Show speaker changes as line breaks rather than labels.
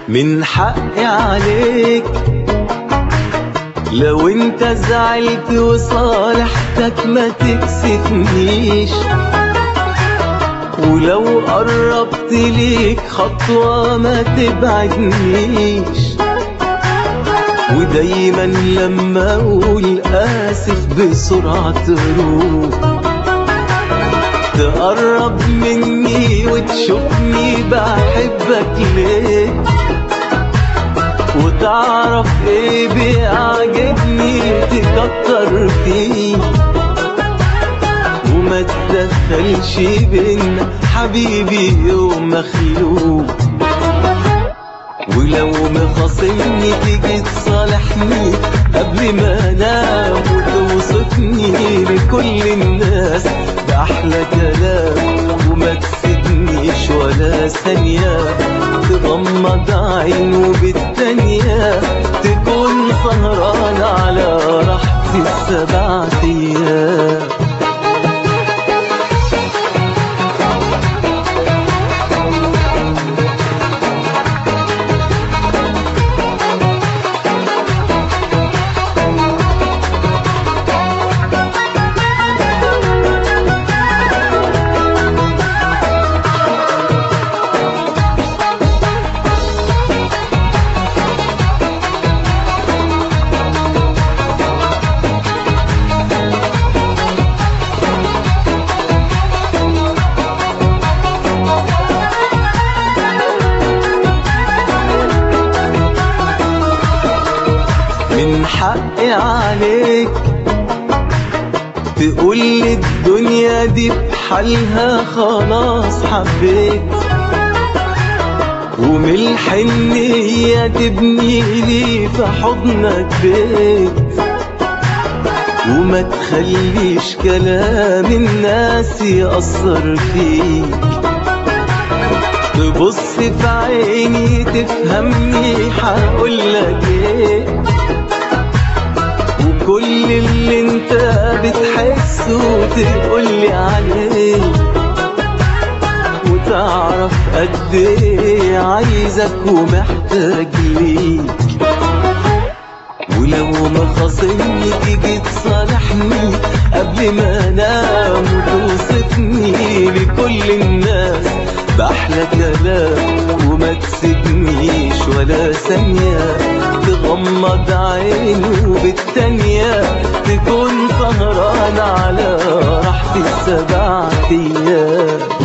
من حقي عليك لو انت زعلت وصالحتك ما تكسفنيش ولو قربت ليك خطوة ما تبعدنيش ودايما لما اقول اسف بسرعة تروح تقرب مني وتشوفني بحبك ليه وتعرف ايه بيعجبني تكتر فيه وما تدخلش بينا حبيبي يوم مخلوق ولو مخاصمني تيجي تصالحني قبل ما انام وتوصفني لكل الناس بأحلى كلام وما تسيبنيش ولا ثانية تغمض عين وبالتانية تكون سهران على راحتي السبع أيام من حقي عليك تقول لي الدنيا دي بحالها خلاص حبيت ومن الحنية تبني لي في حضنك بيت وما تخليش كلام الناس يأثر فيك تبص في عيني تفهمني هقولك ايه وكل اللي انت بتحسه تقولي عليه وتعرف قد ايه عايزك ومحتاج ليك ولو ما خاصمني تيجي تصالحني قبل ما انام وتوصفني لكل الناس بأحلى كلام وما تسيبنيش ولا ثانية تغمض عيني وبالتانية تكون سهران على راحتي السبع أيام